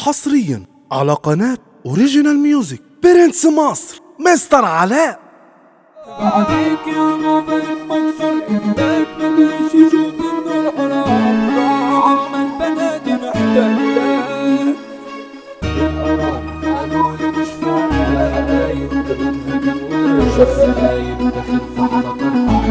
حصريا على قناة اوريجينال ميوزك برنس مصر مستر علاء بعديك يا غابر منصور انك مبقاش يشوف النور على عمره عم البنات محتلة القرايب قالوا لي مش فاهم الحبايب كلامها جوا شخص غايب داخل في حلقة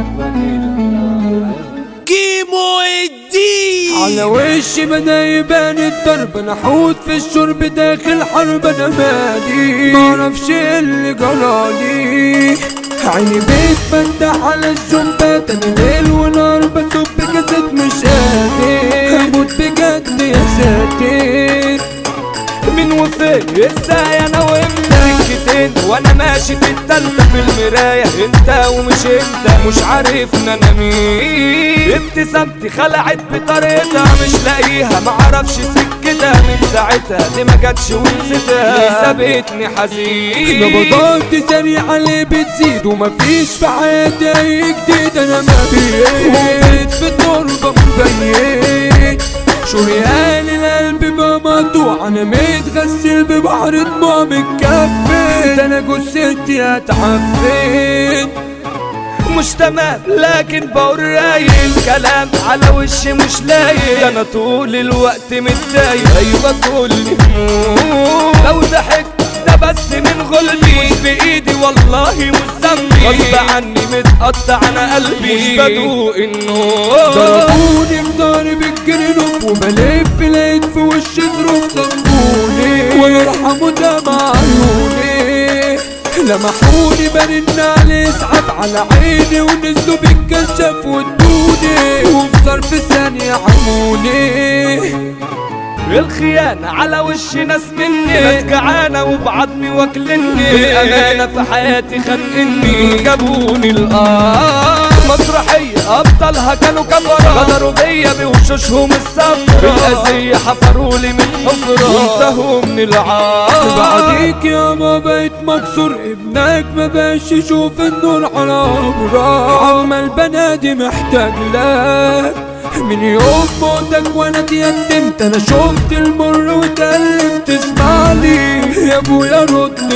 عنوانين كيمو الدين على وشي بدا يبان الضرب انا حوت في الشرب داخل حرب انا مالي معرفش إيه اللي جرالي عيني بتفتح على الجنبات انا ليل ونار بصب كاسات مش قادر هموت بجد يا ساتر من وفين ازاي انا وانت سكتين وانا ماشي في التالتة في المراية انت ومش انت مش عارف ان انا مين ابتسامتي خلعت بطريقتها مش لاقيها معرفش سكتها من ساعتها دي ما جاتش ونسيتها ليه سابتني حزين نبضات سريعة اللي بتزيد ومفيش في حياتي اي جديد انا ما بقيت في التربة مبين شريان القلب بقى مقطوع انا متغسل ببحر دموع متكفن ده انا جثتي هتعفن مش تمام لكن بقول رايق الكلام على وشي مش لايق ده انا طول الوقت متضايق ايوه كل هموم لو ضحكت ده بس من غلبي مش بايدي والله مش ذنبي غصب عني متقطع انا قلبي مش بدوق النور ضربوني في ضهري بالجرنوب وبلف لقيت في وشي ظروف صدقوني ويرحموا دمع عيوني لمحوني برن على اسعاف على عيني ونزلوا بالكشاف وادوني وفي ظرف ثانية عموني الخيانة على وش ناس مني ناس جعانة وبعضمي واكلني بالأمانة في حياتي خانقني جابوني الآن مسرحية أبطالها كانوا كفرة غدروا بيا بوشوشهم الصفرا بالأذية حفرولي من حفرة وانتهوا من العار بعديك يا ما بقيت مكسور ابنك ما بقاش يشوف النور على عمره عمال بنادي محتاج لك من يوم موتك وانا اتيتمت انا شفت المر واتقلبت اسمعني يا ابويا رد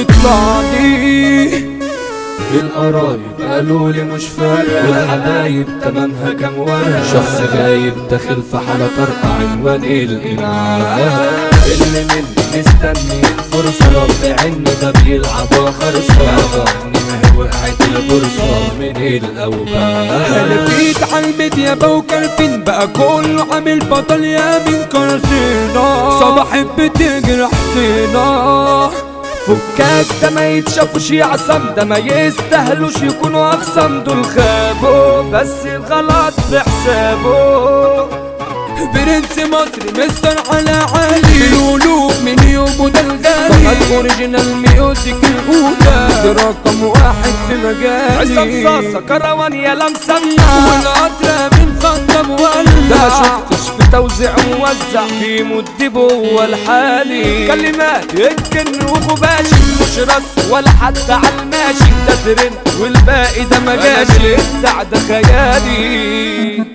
اطلعني القرايب قالوا لي مش فارقة والحبايب تمامها كام ورقة شخص غايب داخل في حالة طرقة عنوان الإنعام اللي مني مستني الفرصة رب عيني ده بيلعب خرصة عني ما هي وقعت البورصة من الأوبان لفيت على الميديا بوكرفين بقى كله عامل بطل يا من كرسينا صباح بتجرح حسينا فكاك ده ما يتشافوش يعصم ده ما يستاهلوش يكونوا اخصم دول خابوا بس الغلط بحسابه برنس مصر مستر على عالي القلوب من يومه ده الغالي فقط اوريجينال ميوزك الاولى ده رقم واحد في مجالي عصام صاصة كروان يا لمسمع والقطرة من خط مولع ده شفتش في توزيع موزع في مدبه والحالي كلمات الجن وغباشي مش رس ولا حتى على الماشي ده ترند والباقي ده مجاشي بتاع ده خيالي